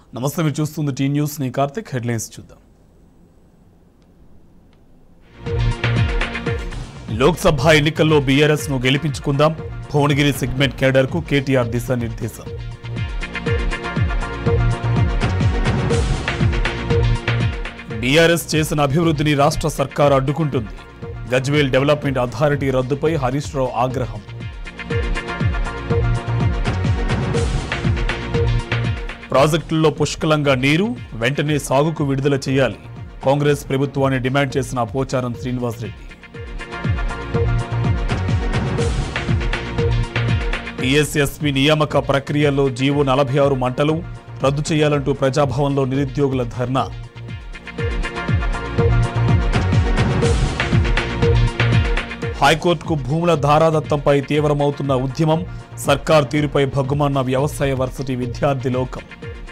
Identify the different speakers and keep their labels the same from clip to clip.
Speaker 1: నమస్తే మీరు చూస్తుంది టీ న్యూస్ నీ కార్తిక్ హెడ్లైన్స్ చూద్దాం లోక్సభ ఎన్నికల్లో బీఆర్ఎస్ ను గెలిపించుకుందాం భువనగిరి సెగ్మెంట్ కేడర్ కు కేటీఆర్ దిశానిర్దేశం బీఆర్ఎస్ చేసిన అభివృద్ధిని రాష్ట్ర సర్కార్ అడ్డుకుంటుంది గజ్వేల్ డెవలప్మెంట్ అథారిటీ రద్దుపై హరీష్ రావు ఆగ్రహం ప్రాజెక్టుల్లో పుష్కలంగా నీరు వెంటనే సాగుకు విడుదల చేయాలి కాంగ్రెస్ ప్రభుత్వాన్ని డిమాండ్ చేసిన పోచారం శ్రీనివాసరెడ్డి టీఎస్ఎస్పీ నియామక ప్రక్రియలో జీవో నలభై ఆరు మంటలు రద్దు చేయాలంటూ ప్రజాభవన్లో నిరుద్యోగుల ధర్నా హైకోర్టుకు భూముల ధారాదత్తంపై తీవ్రమవుతున్న ఉద్యమం సర్కార్ తీరుపై భగ్గుమన్న వ్యవసాయ వర్సిటీ విద్యార్థి లోకం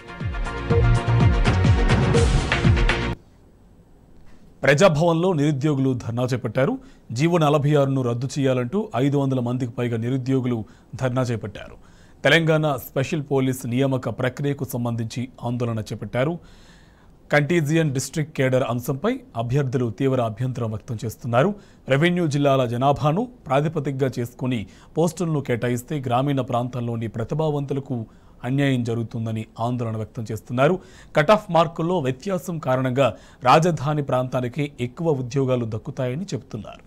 Speaker 1: ప్రజాభవన్లో నిరుద్యోగులు ధర్నా చేపట్టారు జీవో నలభై ఆరును రద్దు చేయాలంటూ ఐదు వందల మందికి పైగా నిరుద్యోగులు ధర్నా చేపట్టారు తెలంగాణ స్పెషల్ పోలీస్ నియామక ప్రక్రియకు సంబంధించి ఆందోళన చేపట్టారు కంటీజియన్ డిస్ట్రిక్ట్ కేడర్ అంశంపై అభ్యర్థులు తీవ్ర అభ్యంతరం వ్యక్తం చేస్తున్నారు రెవెన్యూ జిల్లాల జనాభాను ప్రాతిపదికగా చేసుకుని పోస్టులను కేటాయిస్తే గ్రామీణ ప్రాంతాల్లోని ప్రతిభావంతులకు అన్యాయం జరుగుతుందని ఆందోళన వ్యక్తం చేస్తున్నారు కటాఫ్ మార్కుల్లో వ్యత్యాసం కారణంగా రాజధాని ప్రాంతానికి ఎక్కువ ఉద్యోగాలు దక్కుతాయని చెబుతున్నారు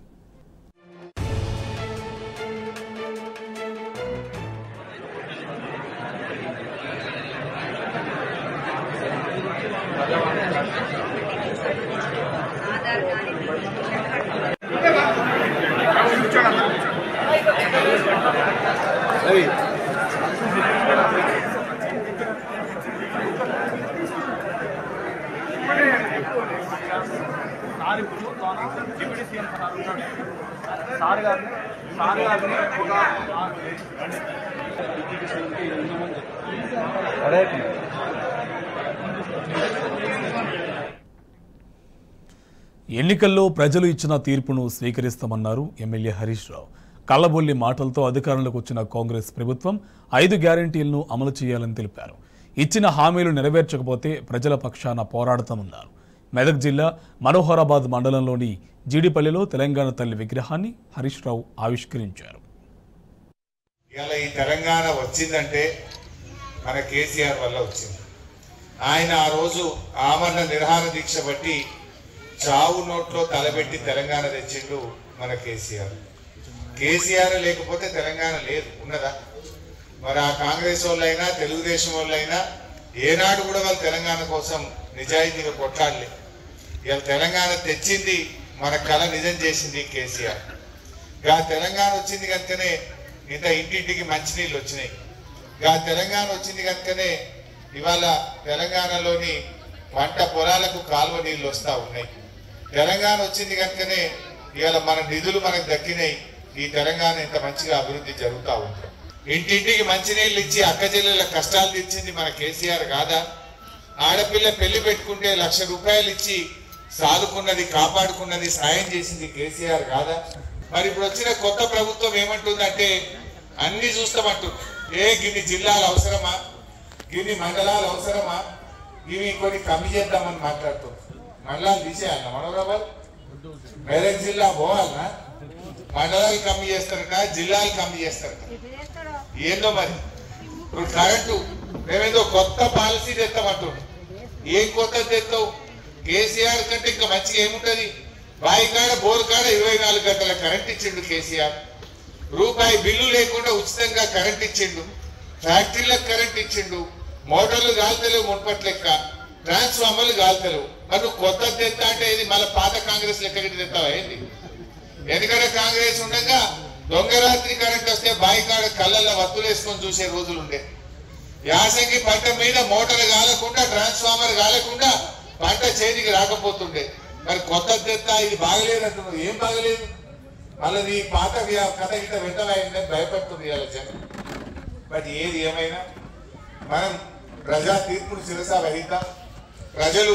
Speaker 2: సార్ ఇప్పుడు డిప్యూటీ సీఎం సార్ ఉంటాడు సార్ గారిని సార్ గారిని ఒక
Speaker 1: ఎన్నికల్లో ప్రజలు ఇచ్చిన తీర్పును స్వీకరిస్తామన్నారు ఎమ్మెల్యే హరీష్ రావు కళ్ళబొల్లి మాటలతో అధికారంలోకి వచ్చిన కాంగ్రెస్ ప్రభుత్వం ఐదు గ్యారంటీలను అమలు చేయాలని తెలిపారు ఇచ్చిన హామీలు నెరవేర్చకపోతే ప్రజల పక్షాన పోరాడతామన్నారు మెదక్ జిల్లా మనోహరాబాద్ మండలంలోని జీడిపల్లిలో తెలంగాణ తల్లి విగ్రహాన్ని హరీష్ రావు ఆవిష్కరించారు
Speaker 3: ఇవాళ ఈ తెలంగాణ వచ్చిందంటే మన కేసీఆర్ వల్ల వచ్చింది ఆయన ఆ రోజు ఆమరణ నిర్హార దీక్ష బట్టి చావు నోట్లో తలబెట్టి తెలంగాణ తెచ్చిండు మన కేసీఆర్ కేసీఆర్ లేకపోతే తెలంగాణ లేదు ఉన్నదా మరి ఆ కాంగ్రెస్ వాళ్ళైనా తెలుగుదేశం వాళ్ళైనా ఏనాడు కూడా వాళ్ళు తెలంగాణ కోసం నిజాయితీగా కొట్లాడలే ఇవాళ తెలంగాణ తెచ్చింది మన కళ నిజం చేసింది కేసీఆర్ గా తెలంగాణ వచ్చింది కనుకనే ఇంత ఇంటింటికి మంచినీళ్ళు వచ్చినాయి గా తెలంగాణ వచ్చింది కనుకనే ఇవాళ తెలంగాణలోని పంట పొలాలకు కాలువ నీళ్ళు వస్తా ఉన్నాయి తెలంగాణ వచ్చింది కనుకనే ఇవాళ మన నిధులు మనకు దక్కినాయి ఈ తెలంగాణ ఇంత మంచిగా అభివృద్ధి జరుగుతూ ఉంది ఇంటింటికి మంచినీళ్ళు ఇచ్చి అక్క చెల్లెల కష్టాలు తెచ్చింది మన కేసీఆర్ కాదా ఆడపిల్ల పెళ్లి పెట్టుకుంటే లక్ష రూపాయలు ఇచ్చి సాదుకున్నది కాపాడుకున్నది సాయం చేసింది కేసీఆర్ కాదా మరి ఇప్పుడు వచ్చిన కొత్త ప్రభుత్వం ఏమంటుందంటే అన్ని చూస్తామంటుంది ఏ గిన్ని జిల్లాలు అవసరమా గిన్ని మండలాలు అవసరమా ఇవి కొన్ని కమ్మి చేద్దామని మాట్లాడుతుంది మండలాలు తీసేయాలన్నా మనోరాబాద్ మెదక్ జిల్లా పోవాలనా మండలాలు కమ్మి చేస్తారట జిల్లాలు కమ్మి చేస్తారట ఏందో మరి ఇప్పుడు కరెంటు మేమేదో కొత్త పాలసీ తెస్తామంటుండు ఏం కొత్త తెస్తావు కేసీఆర్ కంటే ఇంకా మంచిగా ఏముంటది బాయి కాడ బోరు కాడ ఇరవై నాలుగు గంటల కరెంట్ ఇచ్చిండు కేసీఆర్ రూపాయి బిల్లు లేకుండా ఉచితంగా కరెంట్ ఇచ్చిండు ఫ్యాక్టరీలకు కరెంట్ ఇచ్చిండు మోటార్లు గాల్తలేవు మున్పటి లెక్క ట్రాన్స్ఫార్మర్లు గాల్తలేవు మరి నువ్వు కొత్త తెస్తా అంటే ఇది మళ్ళీ పాత కాంగ్రెస్ లెక్క గిట్ట తెస్తావా ఏంది ఎందుకంటే కాంగ్రెస్ ఉండగా దొంగరాత్రి కరెంట్ వస్తే బాయి కాడ కళ్ళల్లో వత్తులు వేసుకొని చూసే రోజులు ఉండే యాసంగి పంట మీద మోటార్ కాలకుండా ట్రాన్స్ఫార్మర్ కాలకుండా పంట చేతికి రాకపోతుండే మరి కొత్త తెత్తా ఇది బాగలేదు అంటున్నావు ఏం బాగలేదు మళ్ళీ నీ పాత వ్య- కథ గిట్ట వెంటనే భయపడుతుంది ఇవాళ జనం బట్ ఏది ఏమైనా మనం ప్రజా తీర్పును శిరస వహిద్దాం ప్రజలు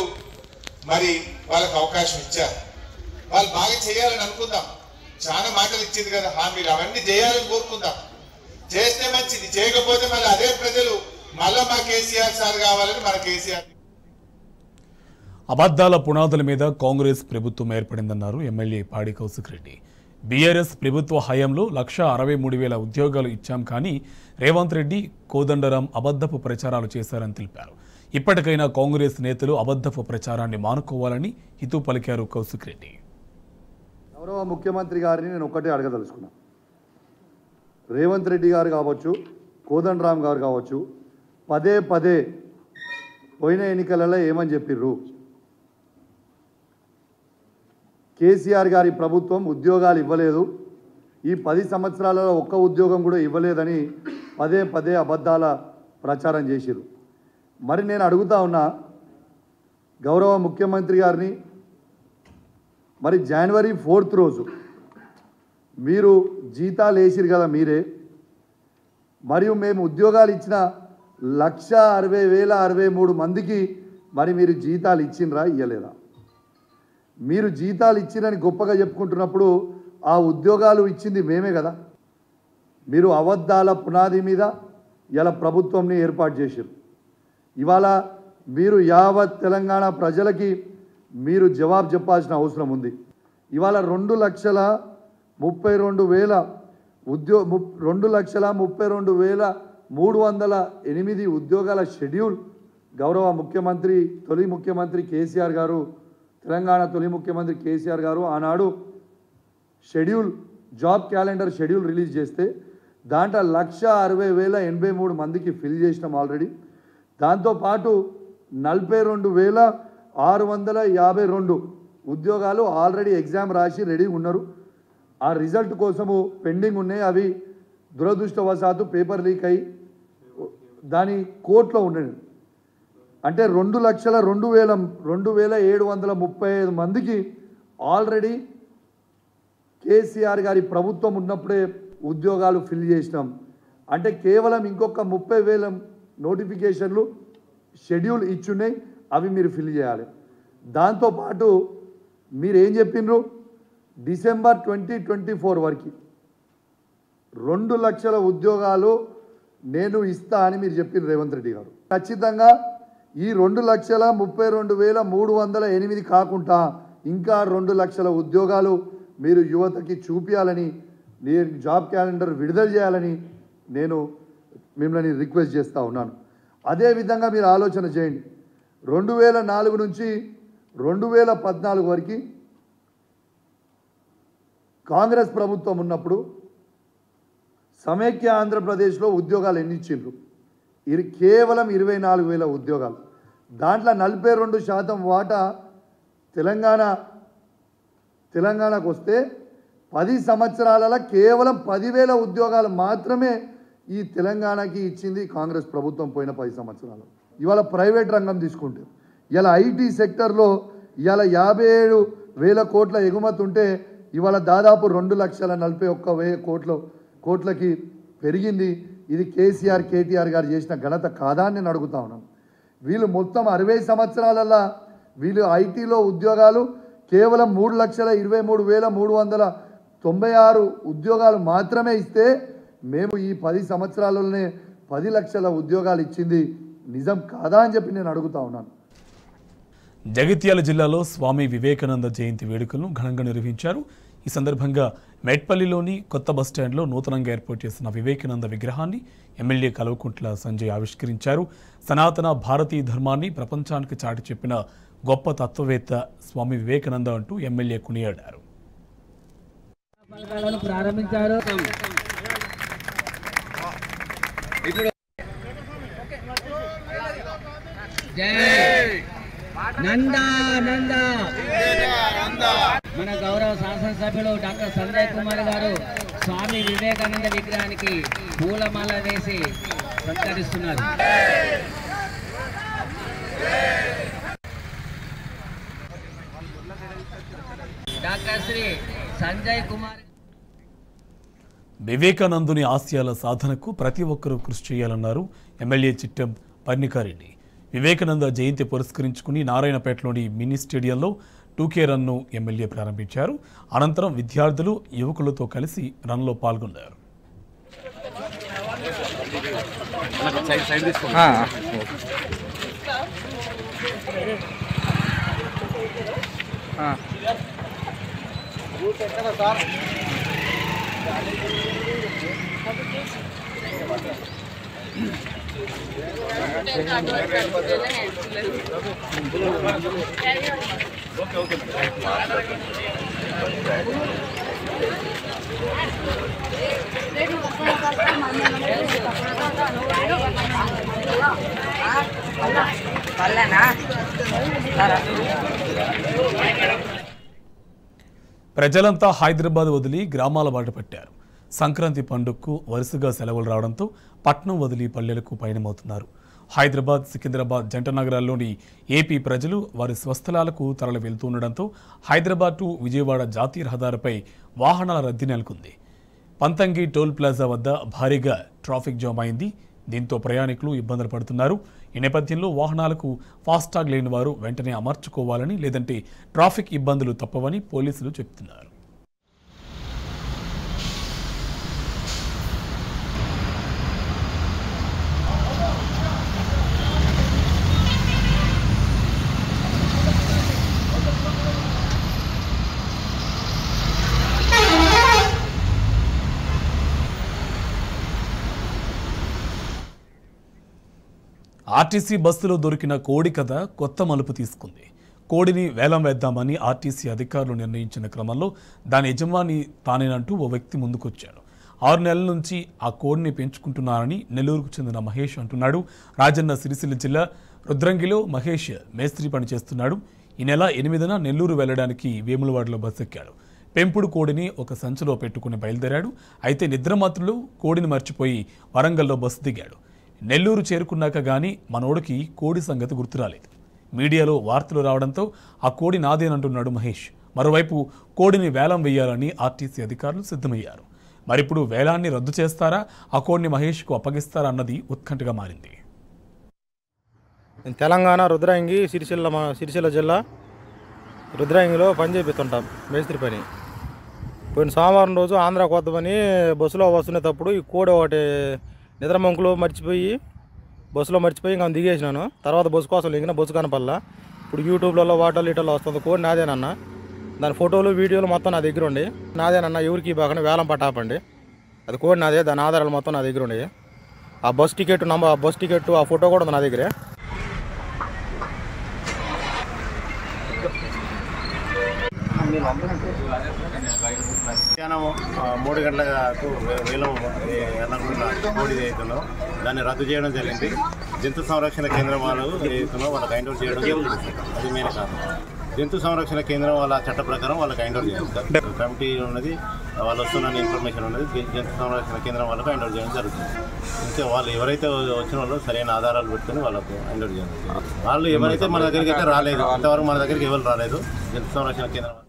Speaker 3: మరి వాళ్ళకు అవకాశం ఇచ్చారు వాళ్ళు బాగా చేయాలని అనుకుందాం చాలా మాటలు ఇచ్చింది కదా హామీలు అవన్నీ చేయాలని కోరుకుందాం చేస్తే మంచిది చేయకపోతే మళ్ళీ అదే ప్రజలు మళ్ళా మా కేసీఆర్ సార్ కావాలని మన కేసీఆర్
Speaker 1: అబద్ధాల పునాదుల మీద కాంగ్రెస్ ప్రభుత్వం ఏర్పడిందన్నారు ఎమ్మెల్యే పాడి కౌశిక్ రెడ్డి బీఆర్ఎస్ ప్రభుత్వ హయాంలో లక్ష అరవై మూడు వేల ఉద్యోగాలు ఇచ్చాం కానీ రేవంత్ రెడ్డి కోదండరాం అబద్ధపు ప్రచారాలు చేశారని తెలిపారు ఇప్పటికైనా కాంగ్రెస్ నేతలు అబద్ధపు ప్రచారాన్ని మానుకోవాలని హితూ పలికారు కౌశిక్ రెడ్డి
Speaker 4: గౌరవ ముఖ్యమంత్రి గారిని నేను ఒక్కటే అడగదలుచుకున్నా రేవంత్ రెడ్డి గారు కావచ్చు కోదండరామ్ గారు కావచ్చు పదే పదే పోయిన ఎన్నికలలో ఏమని చెప్పిర్రు కేసీఆర్ గారి ప్రభుత్వం ఉద్యోగాలు ఇవ్వలేదు ఈ పది సంవత్సరాలలో ఒక్క ఉద్యోగం కూడా ఇవ్వలేదని పదే పదే అబద్ధాల ప్రచారం చేసిర్రు మరి నేను అడుగుతా ఉన్నా గౌరవ ముఖ్యమంత్రి గారిని మరి జనవరి ఫోర్త్ రోజు మీరు జీతాలు వేసిరు కదా మీరే మరియు మేము ఉద్యోగాలు ఇచ్చిన లక్ష అరవై వేల అరవై మూడు మందికి మరి మీరు జీతాలు ఇచ్చిండ్రా ఇయ్యలేదా మీరు జీతాలు ఇచ్చిరని గొప్పగా చెప్పుకుంటున్నప్పుడు ఆ ఉద్యోగాలు ఇచ్చింది మేమే కదా మీరు అబద్ధాల పునాది మీద ఇలా ప్రభుత్వంని ఏర్పాటు చేశారు ఇవాళ మీరు యావత్ తెలంగాణ ప్రజలకి మీరు జవాబు చెప్పాల్సిన అవసరం ఉంది ఇవాళ రెండు లక్షల ముప్పై రెండు వేల ఉద్యో ము రెండు లక్షల ముప్పై రెండు వేల మూడు వందల ఎనిమిది ఉద్యోగాల షెడ్యూల్ గౌరవ ముఖ్యమంత్రి తొలి ముఖ్యమంత్రి కేసీఆర్ గారు తెలంగాణ తొలి ముఖ్యమంత్రి కేసీఆర్ గారు ఆనాడు schedule job calendar schedule release చేస్తే దాంట్లో లక్ష అరవై వేల ఎనభై మూడు మందికి ఫిల్ చేసినాం ఆల్రెడీ దాంతోపాటు నలభై రెండు వేల ఆరు వందల యాభై రెండు ఉద్యోగాలు ఆల్రెడీ ఎగ్జామ్ రాసి రెడీ ఉన్నారు ఆ రిజల్ట్ కోసము పెండింగ్ ఉన్నాయి అవి దురదృష్టవశాత్తు పేపర్ లీక్ అయ్యి దాని కోర్టులో ఉన్నాయి అంటే రెండు లక్షల రెండు వేల రెండు వేల ఏడు వందల ముప్పై ఐదు మందికి ఆల్రెడీ కేసీఆర్ గారి ప్రభుత్వం ఉన్నప్పుడే ఉద్యోగాలు ఫిల్ చేసినాం అంటే కేవలం ఇంకొక ముప్పై వేల నోటిఫికేషన్లు షెడ్యూల్ ఇచ్చున్నాయి అవి మీరు ఫిల్ చేయాలి దాంతోపాటు మీరు ఏం చెప్పిండ్రు డిసెంబర్ ట్వంటీ ట్వంటీ ఫోర్ వరకు రెండు లక్షల ఉద్యోగాలు నేను ఇస్తా అని మీరు చెప్పిండ్రు రేవంత్ రెడ్డి గారు ఖచ్చితంగా ఈ రెండు లక్షల ముప్పై రెండు వేల మూడు వందల ఎనిమిది కాకుండా ఇంకా రెండు లక్షల ఉద్యోగాలు మీరు యువతకి చూపించాలని నేను జాబ్ క్యాలెండర్ విడుదల చేయాలని నేను మిమ్మల్ని రిక్వెస్ట్ చేస్తూ ఉన్నాను అదేవిధంగా మీరు ఆలోచన చేయండి రెండు వేల నాలుగు నుంచి రెండు వేల పద్నాలుగు వరకు కాంగ్రెస్ ప్రభుత్వం ఉన్నప్పుడు సమైక్య ఆంధ్రప్రదేశ్లో ఉద్యోగాలు ఎన్ని ఇచ్చిండ్రు ఇది కేవలం ఇరవై నాలుగు వేల ఉద్యోగాలు దాంట్లో నలభై రెండు శాతం వాటా తెలంగాణ తెలంగాణకు వస్తే పది సంవత్సరాలలో కేవలం పదివేల ఉద్యోగాలు మాత్రమే ఈ తెలంగాణకి ఇచ్చింది కాంగ్రెస్ ప్రభుత్వం పోయిన పది సంవత్సరాలు ఇవాళ ప్రైవేట్ రంగం తీసుకుంటే ఇవాళ ఐటీ సెక్టర్లో ఇవాళ యాభై ఏడు వేల కోట్ల ఎగుమతి ఉంటే ఇవాళ దాదాపు రెండు లక్షల నలభై ఒక్క వెయ్యి కోట్ల కోట్లకి పెరిగింది ఇది కేసీఆర్ కేటీఆర్ గారు చేసిన ఘనత కాదా అని నేను అడుగుతా ఉన్నాను వీళ్ళు మొత్తం అరవై సంవత్సరాలల్లా వీళ్ళు ఐటీలో ఉద్యోగాలు కేవలం మూడు లక్షల ఇరవై మూడు వేల మూడు వందల తొంభై ఆరు ఉద్యోగాలు మాత్రమే ఇస్తే మేము ఈ పది సంవత్సరాలలోనే పది లక్షల ఉద్యోగాలు ఇచ్చింది నిజం కాదా అని చెప్పి నేను అడుగుతా ఉన్నాను
Speaker 1: జగిత్యాల జిల్లాలో స్వామి వివేకానంద జయంతి వేడుకలను ఘనంగా నిర్వహించారు ఈ సందర్భంగా మెట్పల్లిలోని కొత్త బస్టాండ్లో నూతనంగా ఏర్పాటు చేసిన వివేకానంద విగ్రహాన్ని ఎమ్మెల్యే కల్వకుంట్ల సంజయ్ ఆవిష్కరించారు సనాతన భారతీయ ధర్మాన్ని ప్రపంచానికి చాటి చెప్పిన గొప్ప తత్వవేత్త స్వామి వివేకానంద అంటూ ఎమ్మెల్యే కొనియాడారు
Speaker 5: పథకాలను ప్రారంభించారు జై నందా నందా మన గౌరవ శాసనసభ్యులు డాక్టర్ సంజయ్ కుమార్ గారు స్వామి వివేకానంద విగ్రహానికి పూలమాల వేసి సత్కరిస్తున్నారు డాక్టర్ శ్రీ సంజయ్ కుమార్
Speaker 1: వివేకానందుని ఆశయాల సాధనకు ప్రతి ఒక్కరూ కృషి చేయాలన్నారు ఎమ్మెల్యే చిట్టం పర్ణికారెడ్డి వివేకానంద జయంతి పురస్కరించుకుని నారాయణపేటలోని మినీ స్టేడియంలో టూకే రన్ను ఎమ్మెల్యే ప్రారంభించారు అనంతరం విద్యార్థులు యువకులతో కలిసి రన్లో పాల్గొన్నారు ప్రజలంతా హైదరాబాద్ వదిలి గ్రామాల బాట పట్టారు సంక్రాంతి పండుగకు వరుసగా సెలవులు రావడంతో పట్నం వదిలి పల్లెలకు పయనమవుతున్నారు హైదరాబాద్ సికింద్రాబాద్ జంట నగరాల్లోని ఏపీ ప్రజలు వారి స్వస్థలాలకు తరలి వెళ్తుండడంతో హైదరాబాద్ టు విజయవాడ జాతీయ రహదారిపై వాహనాల రద్దీ నెలకొంది పంతంగి టోల్ ప్లాజా వద్ద భారీగా ట్రాఫిక్ జామ్ అయింది దీంతో ప్రయాణికులు ఇబ్బందులు పడుతున్నారు ఈ నేపథ్యంలో వాహనాలకు ఫాస్టాగ్ లేని వారు వెంటనే అమర్చుకోవాలని లేదంటే ట్రాఫిక్ ఇబ్బందులు తప్పవని పోలీసులు చెబుతున్నారు ఆర్టీసీ బస్సులో దొరికిన కోడి కథ కొత్త మలుపు తీసుకుంది కోడిని వేలం వేద్దామని ఆర్టీసీ అధికారులు నిర్ణయించిన క్రమంలో దాని యజమాని తానేనంటూ ఓ వ్యక్తి ముందుకొచ్చాడు ఆరు నెలల నుంచి ఆ కోడిని పెంచుకుంటున్నారని నెల్లూరుకు చెందిన మహేష్ అంటున్నాడు రాజన్న సిరిసిల్ల జిల్లా రుద్రంగిలో మహేష్ మేస్త్రి పని చేస్తున్నాడు ఈ నెల ఎనిమిదిన నెల్లూరు వెళ్లడానికి వేములవాడలో బస్సు ఎక్కాడు పెంపుడు కోడిని ఒక సంచిలో పెట్టుకుని బయలుదేరాడు అయితే నిద్రమాత్రులు కోడిని మర్చిపోయి వరంగల్లో బస్సు దిగాడు నెల్లూరు చేరుకున్నాక గానీ మనోడికి కోడి సంగతి గుర్తురాలేదు మీడియాలో వార్తలు రావడంతో ఆ కోడి నాదేనంటున్నాడు మహేష్ మరోవైపు కోడిని వేలం వేయాలని ఆర్టీసీ అధికారులు సిద్ధమయ్యారు మరిప్పుడు వేలాన్ని రద్దు చేస్తారా ఆ కోడిని మహేష్కు అప్పగిస్తారా అన్నది ఉత్కంఠగా మారింది
Speaker 6: నేను తెలంగాణ రుద్రాంగి సిరిసిల్ల మా సిరిసిల్ల జిల్లా రుద్రాంగిలో పని చేపిస్తుంటాం మేస్త్రి పని పోయిన సోమవారం రోజు ఆంధ్ర కొత్తమని బస్సులో వస్తునేటప్పుడు ఈ కోడి ఒకటి నిద్రమంకులో మర్చిపోయి బస్సులో మర్చిపోయి ఇంకా దిగేసినాను తర్వాత బస్సు కోసం లింగిన బస్సు కనపల్లా ఇప్పుడు యూట్యూబ్లలో వాటర్లు ఇటర్లో వస్తుంది కోడి నాదేనన్న దాని ఫోటోలు వీడియోలు మొత్తం నా దగ్గర ఉండి నాదేనన్న ఎవరికి బాగా వేలం పట్టాపండి అది కోడి నాదే దాని ఆధారాలు మొత్తం నా దగ్గర ఉండి ఆ బస్ టికెట్ నంబర్ ఆ బస్ టికెట్ ఆ ఫోటో కూడా ఉంది నా దగ్గరే
Speaker 7: మధ్యాహ్నం ఆ, మూడు గంటలకు వే- వేలం ఎల్లకుండా కోడి అవుతున్నాం దాన్ని రద్దు చేయడం జరిగింది జంతు సంరక్షణ కేంద్రం వాళ్ళు ఏదైతుందో వాళ్ళకి హ్యాండ్ ఓవర్ చేయడం జరిగింది. అది మెయిన్ కారణం జంతు సంరక్షణ కేంద్రం వాళ్ళ చట్ట ప్రకారం వాళ్ళకి హ్యాండ్ ఓవర్ చేయాలి సార్ కమిటీ ఉన్నది వాళ్ళు వస్తున్న ఇన్ఫర్మేషన్ ఉన్నది జ- జంతు సంరక్షణ కేంద్రం వాళ్ళకి హ్యాండ్ ఓవర్ చేయడం జరుగుతుంది ఇంకా వాళ్ళు ఎవరైతే వచ్చిన వాళ్ళు సరైన ఆధారాలు పెట్టుకొని వాళ్ళకు హ్యాండ్ ఓవర్ చేయాలి వాళ్ళు ఎవరైతే మన దగ్గరికి అయితే రాలేదు ఇంతవరకు మన దగ్గరికి ఎవరు రాలేదు జంతు సంరక్షణ కేంద్రం వాళ్ళు.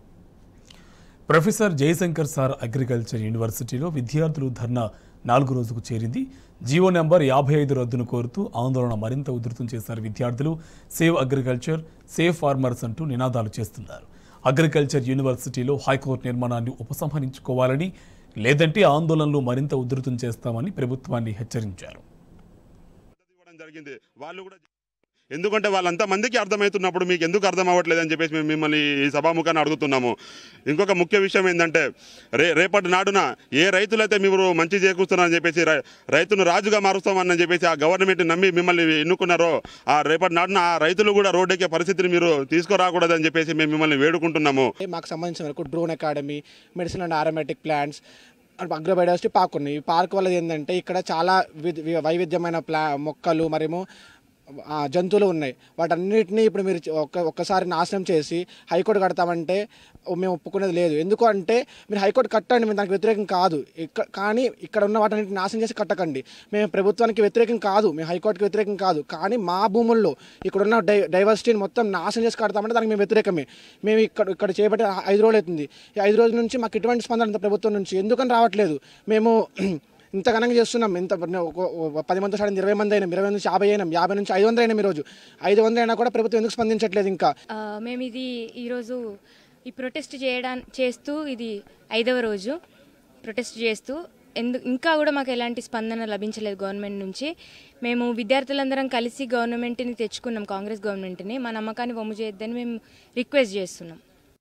Speaker 1: ప్రొఫెసర్ జయశంకర్ సార్ అగ్రికల్చర్ యూనివర్సిటీలో విద్యార్థులు ధర్నా నాలుగు రోజుకు చేరింది జీవో నెంబర్ యాభై ఐదు రద్దును కోరుతూ ఆందోళన మరింత ఉధృతం చేశారు విద్యార్థులు సేవ్ అగ్రికల్చర్ సేవ్ ఫార్మర్స్ అంటూ నినాదాలు చేస్తున్నారు అగ్రికల్చర్ యూనివర్సిటీలో హైకోర్టు నిర్మాణాన్ని ఉపసంహరించుకోవాలని లేదంటే ఆందోళనలు మరింత ఉధృతం చేస్తామని ప్రభుత్వాన్ని హెచ్చరించారు
Speaker 8: ఇవ్వడం జరిగింది వాళ్ళు కూడా ఎందుకంటే వాళ్ళంతా మందికి అర్థమవుతున్నప్పుడు మీకు ఎందుకు అర్థం అవ్వట్లేదు అని చెప్పేసి మేము మిమ్మల్ని ఈ సభాముఖాన్ని అడుగుతున్నాము ఇంకొక ముఖ్య విషయం ఏంటంటే రే రేపటి నాడున ఏ రైతులైతే మీరు మంచి చేకూరుస్తున్నారని చెప్పేసి రై- రైతును రాజుగా మారుస్తామని చెప్పేసి ఆ గవర్నమెంట్ నమ్మి మిమ్మల్ని ఎన్నుకున్నారో ఆ రేపటి నాడున ఆ రైతులు కూడా రోడ్డెక్కే పరిస్థితిని మీరు తీసుకురాకూడదని చెప్పేసి మేము మిమ్మల్ని వేడుకుంటున్నాము
Speaker 9: మాకు సంబంధించిన వరకు drone academy medicine and aromatic plants agrobiodiversity park ఉన్నాయి ఈ పార్క్ వల్ల ఏంటంటే ఇక్కడ చాలా విధ- వి- వైవిధ్యమైన ప్లా మొక్కలు మరేమో ఆ, జంతువులు ఉన్నాయి వాటన్నిటిని ఇప్పుడు మీరు ఒక్క ఒక్కసారి నాశనం చేసి హైకోర్టు కడతామంటే మేము ఒప్పుకునేది లేదు ఎందుకు అంటే మీరు హైకోర్టు కట్టండి మేము దానికి వ్యతిరేకం కాదు ఇక్కడ కానీ ఇక్కడ ఉన్న వాటన్నిటిని నాశనం చేసి కట్టకండి మేము ప్రభుత్వానికి వ్యతిరేకం కాదు మేము హైకోర్టుకి వ్యతిరేకం కాదు కానీ మా భూముల్లో ఇక్కడ ఉన్న డై డైవర్సిటీని మొత్తం నాశనం చేసి కడతామంటే దానికి మేము వ్యతిరేకమే మేము ఇక్కడ ఇక్కడ చేపట్టి ఐదు రోజులు అవుతుంది ఈ ఐదు రోజుల నుంచి మాకు ఎటువంటి స్పందన ఇంత ప్రభుత్వం నుంచి ఎందుకని రావట్లేదు మేము ఇంత ఘనంగా చేస్తున్నాం ఇంత ఒక- ఒక పది మంది సార్ ఇరవై మంది అయినాం ఇరవై నుంచి యాభై అయినాం యాభై నుంచి ఐదు వందలు అయినాం ఈరోజు ఐదు వందలు అయినా కూడా ప్రభుత్వం ఎందుకు స్పందించట్లేదు ఇంకా
Speaker 10: ఆ, మేము ఇది ఈరోజు ఈ ప్రొటెస్ట్ చేయడా చేస్తూ ఇది ఐదవ రోజు ప్రొటెస్ట్ చేస్తూ ఎందు ఇంకా కూడా మాకు ఎలాంటి స్పందన లభించలేదు గవర్నమెంట్ నుంచి మేము విద్యార్థులందరం కలిసి గవర్నమెంట్ని తెచ్చుకున్నాం కాంగ్రెస్ గవర్నమెంట్ని మా నమ్మకాన్ని వమ్ము చేయొద్దని మేము రిక్వెస్ట్ చేస్తున్నాం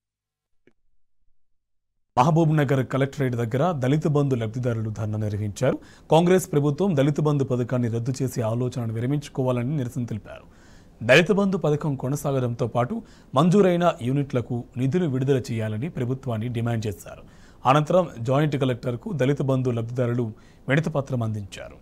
Speaker 1: మహబూబ్ నగర్ కలెక్టరేట్ దగ్గర దళిత బంధు లబ్ధిదారులు ధర్నా నిర్వహించారు కాంగ్రెస్ ప్రభుత్వం దళిత బంధు పథకాన్ని రద్దు చేసే ఆలోచనను విరమించుకోవాలని నిరసన తెలిపారు దళిత బంధు పథకం కొనసాగడంతో పాటు మంజూరైన యూనిట్లకు నిధులు విడుదల చేయాలని ప్రభుత్వాన్ని డిమాండ్ చేశారు అనంతరం జాయింట్ కలెక్టర్కు దళిత బంధు లబ్ధిదారులు విడతపత్రం అందించారు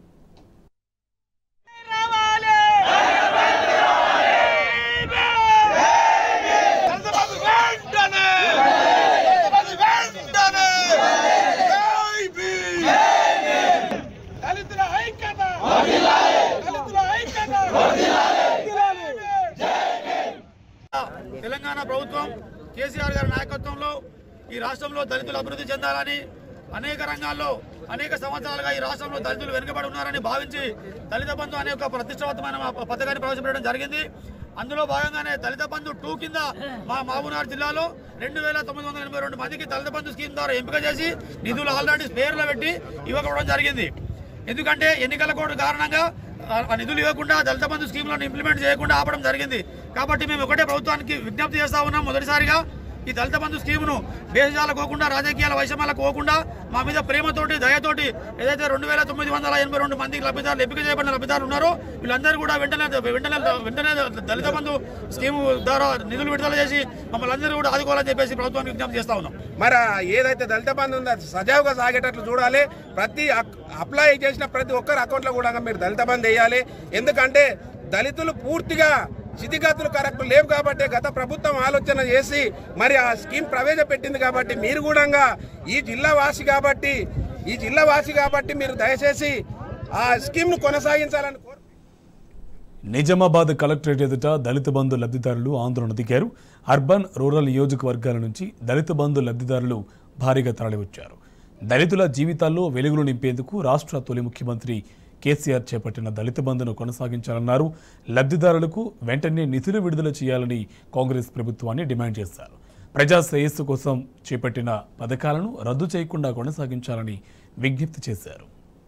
Speaker 11: తెలంగాణ ప్రభుత్వం కేసీఆర్ గారి నాయకత్వంలో ఈ రాష్ట్రంలో దళితులు అభివృద్ధి చెందాలని అనేక రంగాల్లో అనేక సంవత్సరాలుగా ఈ రాష్ట్రంలో దళితులు వెనుకబడి ఉన్నారని భావించి దళిత బంధు అనే ఒక ప్రతిష్టాత్మకమైన ప- పథకాన్ని ప్రవేశపెట్టడం జరిగింది అందులో భాగంగానే దళిత బంధు టూ కింద మా మహబూబ్నగర్ జిల్లాలో రెండు వేల తొమ్మిది వందల ఎనభై రెండు మందికి దళిత బంధు స్కీమ్ ద్వారా ఎంపిక చేసి నిధులు ఆల్రెడీ స్పేర్లో పెట్టి ఇవ్వకపోవడం జరిగింది ఎందుకంటే ఎన్నికల కోడ్ కారణంగా ఆ- ఆ నిధులు ఇవ్వకుండా దళిత బంధు స్కీమ్లను ఇంప్లిమెంట్ చేయకుండా ఆపడం జరిగింది కాబట్టి మేము ఒకటే ప్రభుత్వానికి విజ్ఞప్తి చేస్తా ఉన్నాం మొదటిసారిగా ఈ దళిత బంధు స్కీమును దేశాలకు పోకుండా రాజకీయాల వైషమ్యాలకు పోకుండా మా మీద ప్రేమతోటి దయతోటి ఏదైతే రెండు వేల తొమ్మిది వందల ఎనభై రెండు మందికి లబ్ధిదారులు ఎంపిక చేయబడిన లబ్ధిదారులు ఉన్నారో వీళ్ళందరూ కూడా వెంటనే వెంటనే వెంటనే దళిత బంధు స్కీము ద్వారా నిధులు విడుదల చేసి మమ్మల్ని అందరూ కూడా ఆదుకోవాలని చెప్పేసి ప్రభుత్వానికి విజ్ఞప్తి చేస్తా ఉన్నాం
Speaker 12: మరి ఏదైతే దళిత బంధు ఉందో అది సజావుగా సాగేటట్లు చూడాలి ప్రతి అక్- అప్లై చేసిన ప్రతి ఒక్కరి అకౌంట్లో కూడా మీరు దళిత బంధు వేయాలి ఎందుకంటే దళితులు పూర్తిగా స్థితిగతులు కరెక్ట్ లేవు కాబట్టి గత ప్రభుత్వం ఆలోచన చేసి మరి ఆ స్కీమ్ ప్రవేశపెట్టింది కాబట్టి మీరు కూడా ఈ జిల్లా వాసి కాబట్టి ఈ జిల్లా వాసి కాబట్టి మీరు దయచేసి ఆ స్కీమ్ను కొనసాగించాలని కోరు
Speaker 1: నిజామాబాద్ కలెక్టరేట్ ఎదుట దళిత బంధు లబ్ధిదారులు ఆందోళన దిగారు అర్బన్ రూరల్ నియోజకవర్గాల నుంచి దళిత బంధు లబ్ధిదారులు భారీగా తరలివచ్చారు దళితుల జీవితాల్లో వెలుగులు నింపేందుకు రాష్ట్ర తొలి ముఖ్యమంత్రి కేసీఆర్ చేపట్టిన దళిత బంధును కొనసాగించాలన్నారు లబ్ధిదారులకు వెంటనే నిధులు విడుదల చేయాలని కాంగ్రెస్ ప్రభుత్వాన్ని డిమాండ్ చేశారు ప్రజా శ్రేయస్సు కోసం చేపట్టిన పథకాలను రద్దు చేయకుండా కొనసాగించాలని విజ్ఞప్తి చేశారు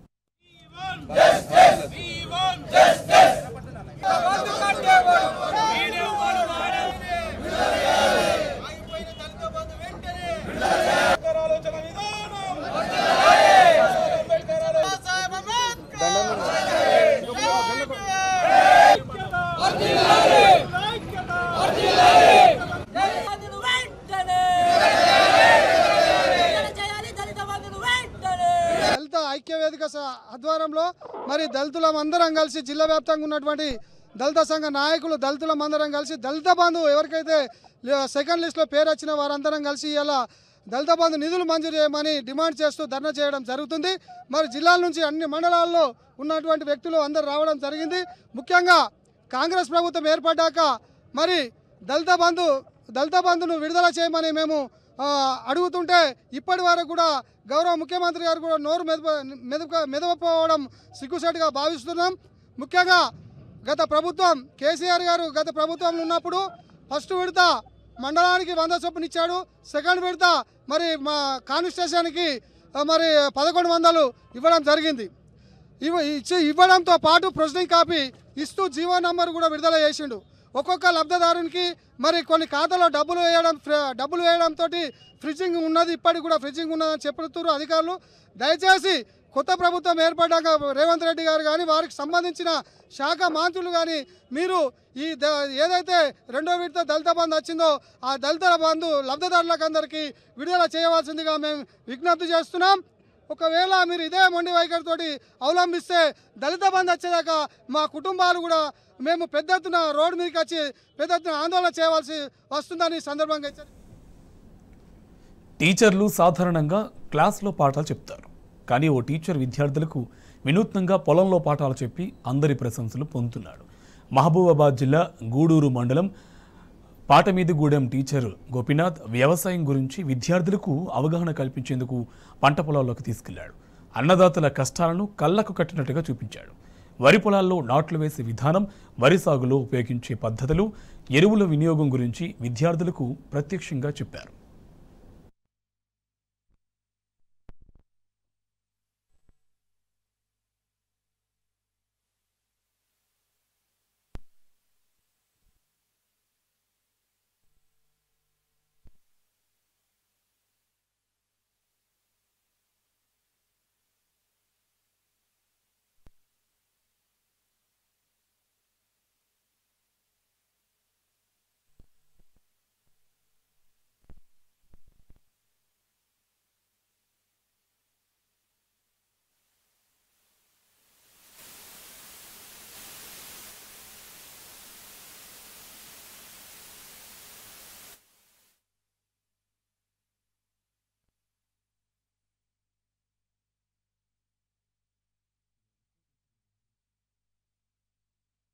Speaker 13: దళిత ఐక్య వేదిక స- ఆధ్వర్యంలో మరి దళితులం అందరం కలిసి జిల్లా వ్యాప్తంగా ఉన్నటువంటి దళిత సంఘ నాయకులు దళితులం అందరం కలిసి దళిత బంధు ఎవరికైతే లే- సెకండ్ లిస్ట్లో పేరు వచ్చిన వారందరం కలిసి ఇలా దళిత బంధు నిధులు మంజూరు చేయమని డిమాండ్ చేస్తూ ధర్నా చేయడం జరుగుతుంది మరి జిల్లాల నుంచి అన్ని మండలాల్లో ఉన్నటువంటి వ్యక్తులు అందరు రావడం జరిగింది ముఖ్యంగా కాంగ్రెస్ ప్రభుత్వం ఏర్పడ్డాక మరి దళిత బంధు దళిత బంధును విడుదల చేయమని మేము ఆ, అడుగుతుంటే ఇప్పటి వరకు కూడా గౌరవ ముఖ్యమంత్రి గారు కూడా నోరు మెదప మెదప మెదపపోవడం సిగ్గుసేటుగా భావిస్తున్నాం ముఖ్యంగా గత ప్రభుత్వం కేసీఆర్ గారు గత ప్రభుత్వంలో ఉన్నప్పుడు ఫస్ట్ విడత మండలానికి వంద చొప్పున ఇచ్చాడు సెకండ్ విడత మరి మా కాన్స్టిట్యూషన్కి ఆ, మరి పదకొండు వందలు ఇవ్వడం జరిగింది ఇవ్వ ఇచ్చి ఇవ్వడంతో పాటు ప్రొసీడింగ్ కాపీ ఇస్తూ జీవో నంబర్ కూడా విడుదల చేసిండు ఒక్కొక్క లబ్ధిదారునికి మరి కొన్ని ఖాతాలో డబ్బులు వేయడం ఫ్ర- డబ్బులు వేయడంతో ఫ్రిడ్జింగ్ ఉన్నది ఇప్పటికి కూడా ఫ్రిడ్జింగ్ ఉన్నదని చెప్తున్నారు అధికారులు దయచేసి కొత్త ప్రభుత్వం ఏర్పడ్డాక రేవంత్ రెడ్డి గారు కానీ వారికి సంబంధించిన శాఖ మంత్రులు కానీ మీరు ఈ ద ఏదైతే రెండో విడత దళిత బంధు వచ్చిందో ఆ దళిత బంధు లబ్ధిదారులకు అందరికీ విడుదల చేయవలసిందిగా మేము విజ్ఞప్తి చేస్తున్నాం ఒకవేళ మీరు ఇదే మొండి వైఖరితోటి అవలంబిస్తే దళిత బంధు వచ్చేదాకా మా కుటుంబాలు కూడా మేము పెద్ద ఎత్తున రోడ్డు మీదకి వచ్చి పెద్ద ఎత్తున ఆందోళన చేయవలసి వస్తుందని ఈ సందర్భంగా హెచ్చరి-
Speaker 1: టీచర్లు సాధారణంగా క్లాస్లో పాఠాలు చెప్తారు కానీ ఓ టీచర్ విద్యార్థులకు వినూత్నంగా పొలంలో పాఠాలు చెప్పి అందరి ప్రశంసలు పొందుతున్నాడు మహబూబాబాద్ జిల్లా గూడూరు మండలం పాటమీదిగూడెం టీచర్ గోపీనాథ్ వ్యవసాయం గురించి విద్యార్థులకు అవగాహన కల్పించేందుకు పంట పొలాల్లోకి తీసుకెళ్లాడు అన్నదాతల కష్టాలను కళ్ళకు కట్టినట్టుగా చూపించాడు వరి పొలాల్లో నాట్లు వేసే విధానం వరి సాగులో ఉపయోగించే పద్ధతులు ఎరువుల వినియోగం గురించి విద్యార్థులకు ప్రత్యక్షంగా చెప్పారు
Speaker 14: తెలంగాణ ప్రభుత్వం కేసీఆర్ గారి నాయకత్వంలో మరి దళిత బంధు ఉద్యోగాలు ఇవ్వలేదు ఎందుకంటే దళితులు అభివృద్ధి చెందాలని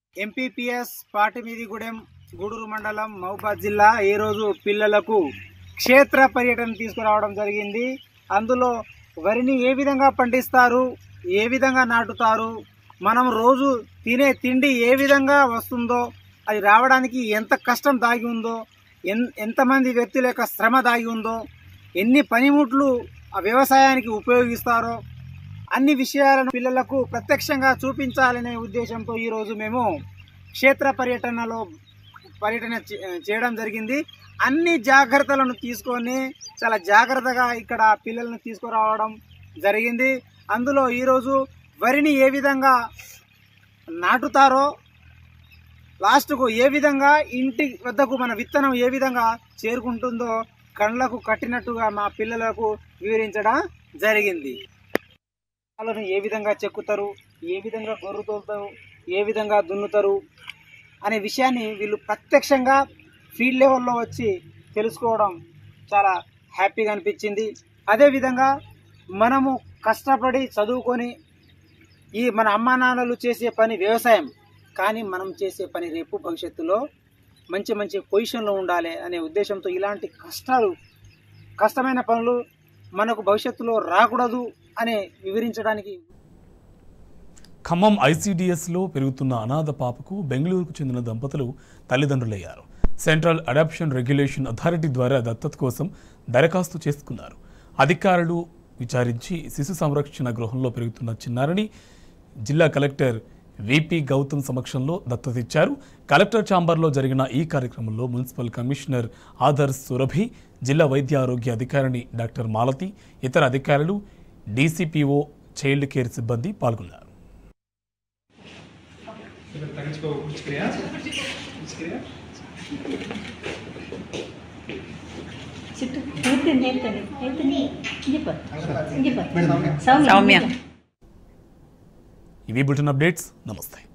Speaker 14: ఎంపీపీఎస్ పాటిమీదిగూడెం గూడూరు మండలం మహబూబాద్ జిల్లా ఈ రోజు పిల్లలకు క్షేత్ర పర్యటన తీసుకురావడం జరిగింది అందులో వరిని ఏ విధంగా పండిస్తారు ఏ విధంగా నాటుతారు మనం రోజు తినే తిండి ఏ విధంగా వస్తుందో అది రావడానికి ఎంత కష్టం దాగి ఉందో ఎన్ ఎంతమంది వ్యక్తుల యొక్క శ్రమ దాగి ఉందో ఎన్ని పనిముట్లు ఆ వ్యవసాయానికి ఉపయోగిస్తారో అన్ని విషయాలను పిల్లలకు ప్రత్యక్షంగా చూపించాలనే ఉద్దేశంతో ఈరోజు మేము క్షేత్ర పర్యటనలో పర్యటన చే- చేయడం జరిగింది అన్ని జాగ్రత్తలను తీసుకొని చాలా జాగ్రత్తగా ఇక్కడ పిల్లల్ని తీసుకురావడం జరిగింది అందులో ఈరోజు వరిని ఏ విధంగా నాటుతారో లాస్ట్కు ఏ విధంగా ఇంటి వద్దకు మన విత్తనం ఏ విధంగా చేరుకుంటుందో కళ్ళకు కట్టినట్టుగా మా పిల్లలకు వివరించడం జరిగింది వాళ్ళను ఏ విధంగా చెక్కుతారు ఏ విధంగా గొర్రు తోలుతారు ఏ విధంగా దున్నుతారు అనే విషయాన్ని వీళ్ళు ప్రత్యక్షంగా ఫీల్డ్ లెవెల్లో వచ్చి తెలుసుకోవడం చాలా హ్యాపీగా అనిపించింది అదేవిధంగా మనము కష్టపడి చదువుకొని ఈ మన అమ్మా నాన్నలు చేసే పని వ్యవసాయం కానీ మనం చేసే పని రేపు భవిష్యత్తులో మంచి మంచి పొజిషన్లో ఉండాలి అనే ఉద్దేశంతో ఇలాంటి కష్టాలు కష్టమైన పనులు మనకు భవిష్యత్తులో రాకూడదు అనే వివరించడానికి
Speaker 1: ఖమ్మం ఐసీడీఎస్లో పెరుగుతున్న అనాథ పాపకు బెంగళూరుకు చెందిన దంపతులు తల్లిదండ్రులయ్యారు సెంట్రల్ అడాప్షన్ రెగ్యులేషన్ అథారిటీ ద్వారా దత్తత కోసం దరఖాస్తు చేసుకున్నారు అధికారులు విచారించి శిశు సంరక్షణ గృహంలో పెరుగుతున్న చిన్నారిని జిల్లా కలెక్టర్ విపి గౌతమ్ సమక్షంలో దత్తత ఇచ్చారు కలెక్టర్ ఛాంబర్లో జరిగిన ఈ కార్యక్రమంలో మున్సిపల్ కమిషనర్ ఆదర్శ్ సురభి జిల్లా వైద్య ఆరోగ్య అధికారిని డాక్టర్ మాలతి ఇతర అధికారులు డీసీపీఓ చైల్డ్ కేర్ సిబ్బంది పాల్గొన్నారు
Speaker 15: ಹೇಳ್ತೀನಿ ಹೇಳ್ತೀನಿ ಹೇಳ್ತೀನಿ ಇಂಜಿಪ್ಪ ಇಂಜಿಪ್ಪ ಸೌಮ್ಯ
Speaker 1: ఇవి బులెటిన్ అప్డేట్స్ నమస్తే